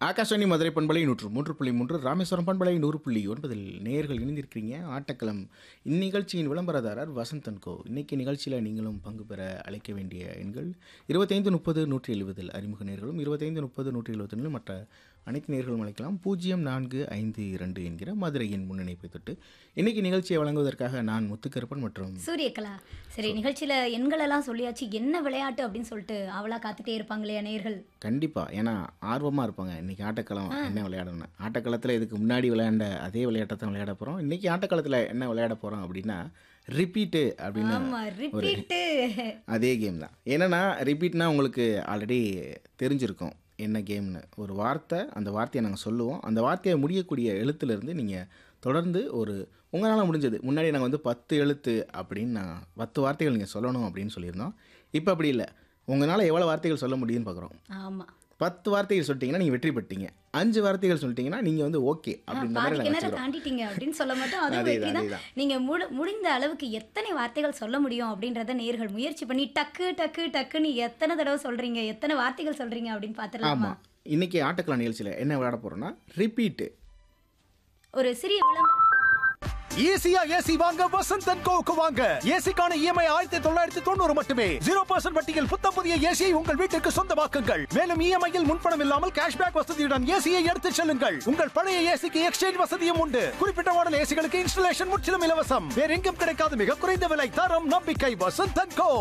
ஆகாஷவாணி மதுரை பண்பலை நூற்று மூன்று புள்ளி மூன்று ராமேஸ்வரம் பண்பலை நூறு புள்ளி ஒன்பதில் நேயர்கள் இணைந்திருக்கிறீங்க ஆட்டக்களம் இந்நிகழ்ச்சியின் விளம்பரதாரர் வசந்தன் கோ இன்னைக்கு நிகழ்ச்சியில் நீங்களும் பங்கு பெற அழைக்க வேண்டிய எண்கள் இருபத்தைந்து முப்பது நூற்றி எழுபதில் அறிமுக நேர்களும் இருபத்தைந்து முப்பது நூற்றி எழுபத்தொன்னில் மற்ற அனைத்து நேர்களும் அழைக்கலாம் பூஜ்ஜியம் நான்கு ஐந்து இரண்டு என்கிற மதுரையின் முன்னிணைப்பை தொட்டு இன்னைக்கு நிகழ்ச்சியை வழங்குவதற்காக நான் முத்துக்கருப்பன் மற்றும் சூரியகலா சரி நிகழ்ச்சியில எண்களெல்லாம் சொல்லியாச்சு என்ன விளையாட்டு அப்படின்னு சொல்லிட்டு அவளா காத்துட்டே இருப்பாங்களே நேயர்கள் கண்டிப்பாக ஏன்னா ஆர்வமாக இருப்பாங்க இன்றைக்கி ஆட்டக்களம் என்ன விளையாடணும் ஆட்டக்களத்தில் இதுக்கு முன்னாடி விளையாண்ட அதே விளையாட்டை தான் விளையாட போகிறோம் இன்றைக்கி ஆட்டக்களத்தில் என்ன விளையாட போகிறோம் அப்படின்னா ரிப்பீட்டு அப்படின்னு ஆமா ரிப்பீட்டு அதே கேம் தான் என்னென்னா ரிப்பீட்னா உங்களுக்கு ஆல்ரெடி தெரிஞ்சிருக்கும் என்ன கேம்னு ஒரு வார்த்தை அந்த வார்த்தையை நாங்கள் சொல்லுவோம் அந்த வார்த்தையை முடியக்கூடிய எழுத்துலேருந்து நீங்கள் தொடர்ந்து ஒரு உங்களால் முடிஞ்சது முன்னாடி நாங்கள் வந்து பத்து எழுத்து அப்படின்னு நான் பத்து வார்த்தைகள் நீங்கள் சொல்லணும் அப்படின்னு சொல்லியிருந்தோம் இப்போ அப்படி இல்லை உங்களால் எவ்வளோ வார்த்தைகள் சொல்ல முடியும்னு பார்க்குறோம் ஆமா பத்து வார்த்தைகள் சொல்லிட்டீங்கன்னா நீங்கள் வெற்றி பெற்றீங்க அஞ்சு வார்த்தைகள் சொல்லிட்டீங்கன்னா நீங்கள் வந்து ஓகே அப்படின்ற மாதிரி பாதி நாங்கள் கிணற வச்சுக்கிறோம் தாண்டிட்டீங்க அப்படின்னு சொல்ல மாட்டோம் அதுவும் அதேதான், வெற்றி தான் அதேதான். நீங்க முடி- முடிந்த அளவுக்கு எத்தனை வார்த்தைகள் சொல்ல முடியும் அப்படின்றத நேர்கள் முயற்சி பண்ணி டக்கு டக்கு டக்குன்னு எத்தனை தடவை சொல்றீங்க எத்தனை வார்த்தைகள் சொல்றீங்க அப்படின்னு பாத்துடலாமா ஆமாம் இன்னைக்கு ஆட்டக்கலாம் நிகழ்ச்சியில் என்ன விளையாட போகிறோன்னா ரிப்பீட்டு ஒரு சிறிய விளம்பரம் ஈஸியா ஏசி வாங்க வசந்த் அண்ட் கோவுக்கு வாங்க ஏசிக்கான இஎம்ஐ ஆயிரத்தி தொள்ளாயிரத்தி தொண்ணூறு மட்டுமே ஜீரோ பர்சன்ட் வட்டியில் புத்தம் புதிய ஏசியை உங்கள் வீட்டிற்கு சொந்தமாக்குங்கள் மேலும் இஎம்ஐயில் முன்பணம் இல்லாமல் கேஷ்பேக் வசதியுடன் ஏசியை எடுத்துச் செல்லுங்கள் உங்கள் பழைய ஏசிக்கு எக்ஸ்சேஞ்ச் வசதியும் உண்டு குறிப்பிட்ட மாடல் ஏசிகளுக்கு இன்ஸ்டலேஷன் முற்றிலும் இலவசம் வேற எங்கும் கிடைக்காத மிக குறைந்த விலை தரம் நம்பிக்கை வசந்த் அண்ட் கோ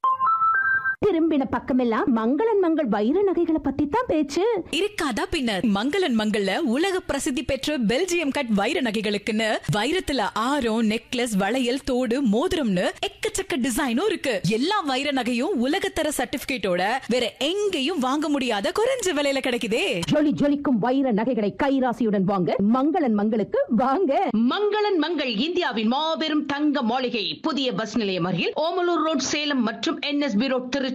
திரும்பின பக்கமெல்லாம் மங்களன் மங்கள் வைர நகைகளை பத்தி தான் பேச்சு இருக்காதா பின்னர் மங்களன் மங்கள்ல உலக பிரசித்தி பெற்ற பெல்ஜியம் கட் வைர நகைகளுக்குன்னு வைரத்துல ஆரம் நெக்லஸ் வளையல் தோடு மோதிரம்னு எக்கச்சக்க டிசைனும் இருக்கு எல்லா வைர நகையும் உலகத்தர சர்டிபிகேட்டோட வேற எங்கேயும் வாங்க முடியாத குறைஞ்ச விலையில கிடைக்குதே ஜொலி ஜொலிக்கும் வைர நகைகளை கைராசியுடன் வாங்க மங்களன் மங்களுக்கு வாங்க மங்களன் மங்கள் இந்தியாவின் மாபெரும் தங்க மாளிகை புதிய பஸ் நிலையம் அருகில் ஓமலூர் ரோட் சேலம் மற்றும் என்எஸ்பி ரோட் திருச்சி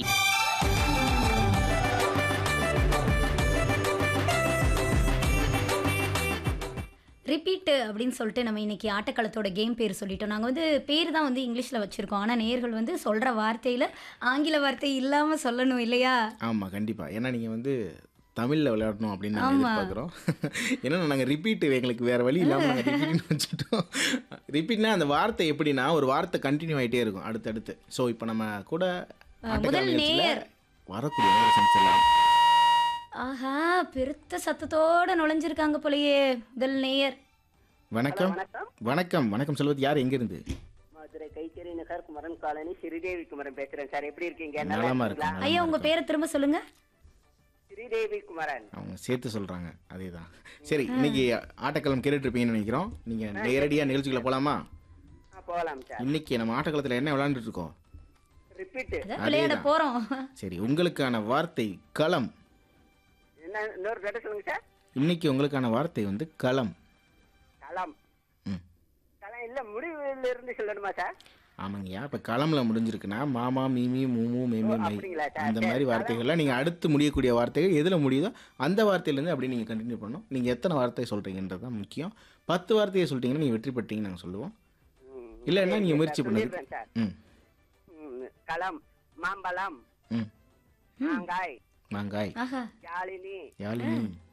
ரிப்பீட்டு அப்படின்னு சொல்லிட்டு நம்ம இன்னைக்கு ஆட்டக்களத்தோட கேம் பேர் சொல்லிட்டோம் நாங்கள் வந்து பேர் தான் வந்து இங்கிலீஷில் வச்சுருக்கோம் ஆனால் நேயர்கள் வந்து சொல்கிற வார்த்தையில் ஆங்கில வார்த்தை இல்லாமல் சொல்லணும் இல்லையா ஆமாம் கண்டிப்பாக ஏன்னா நீங்கள் வந்து தமிழில் விளையாடணும் அப்படின்னு நாங்கள் ஆமா. எதிர்பார்க்குறோம் ஏன்னா நாங்கள் ரிப்பீட் எங்களுக்கு வேறு வழி இல்லாமல் நாங்கள் ரிப்பீட்னு வச்சுட்டோம் ரிப்பீட்னா அந்த வார்த்தை எப்படின்னா ஒரு வார்த்தை கண்டினியூ ஆகிட்டே இருக்கும் அடுத்தடுத்து ஸோ இப்போ நம்ம கூட ஆட்டக்கார முதல் நிகழ்ச்சியில நேயர். வரக்கூடிய நேரம் சமைச்சிடலாம் ஆஹா பெருத்த சத்தத்தோட நுழைஞ்சிருக்காங்க போலயே முதல் நேயர் வணக்கம் வணக்கம் வணக்கம் சொல்வது யார் எங்கேருந்து மதுரை கைத்தறி நகர் குமரன் காலனி ஸ்ரீதேவி குமரன் பேசுறேன் சார் எப்படி இருக்கீங்க நல்லா நலமா இருக்கீங்களா? இருக்கும் ஐயா உங்க பேரை திரும்ப சொல்லுங்க ஸ்ரீதேவி குமரன் அவங்க சேர்த்து சொல்கிறாங்க அதே தான் சரி இன்னைக்கு ஆட்டக்களம் கேட்டுட்டு இருப்பீங்கன்னு நினைக்கிறோம் நீங்கள் நேரடியாக நிகழ்ச்சிக்குள்ள போகலாமா ஆ, போகலாம் சார் இன்னைக்கு நம்ம ஆட்டக்களத்தில் என்ன விளையாண்டுட்டு இருக்கோம் ரிப்பீட் அதான் விளையாட அதேதான். போறோம் சரி உங்களுக்கான வார்த்தை களம் என்ன இன்னொரு தடவை சொல்லுங்க சார் இன்னைக்கு உங்களுக்கான வார்த்தை வந்து களம் களம் ம் களம் இல்ல முடிவுல இருந்து சொல்லணுமா சார் ஆமாங்கய்யா இப்போ களம்ல முடிஞ்சிருக்குன்னா மாமா மீமி மூமு மேமே ஓ, மை அப்படிங்களா சார்? அந்த சரி, மாதிரி களம். வார்த்தைகள்லாம் நீங்கள் அடுத்து முடியக்கூடிய வார்த்தைகள் எதில் முடியுதோ அந்த வார்த்தையிலேருந்து அப்படியே நீங்கள் கண்டினியூ பண்ணணும் நீங்கள் எத்தனை வார்த்தை சொல்கிறீங்கன்றது தான் முக்கியம் பத்து வார்த்தையை சொல்லிட்டீங்கன்னா நீங்கள் வெற்றி பெற்றீங்கன்னு நாங்கள் சொல்லுவோம் ம், இல்லைன்னா சரி, நீங்கள் சார், முயற்சி பண்ணது சொல்லிடுறேன் சார் ம் ம், களம் மாம்பழம் ம் மாங்காய் மாங்காய் ஆஹா யாழினி யாழினி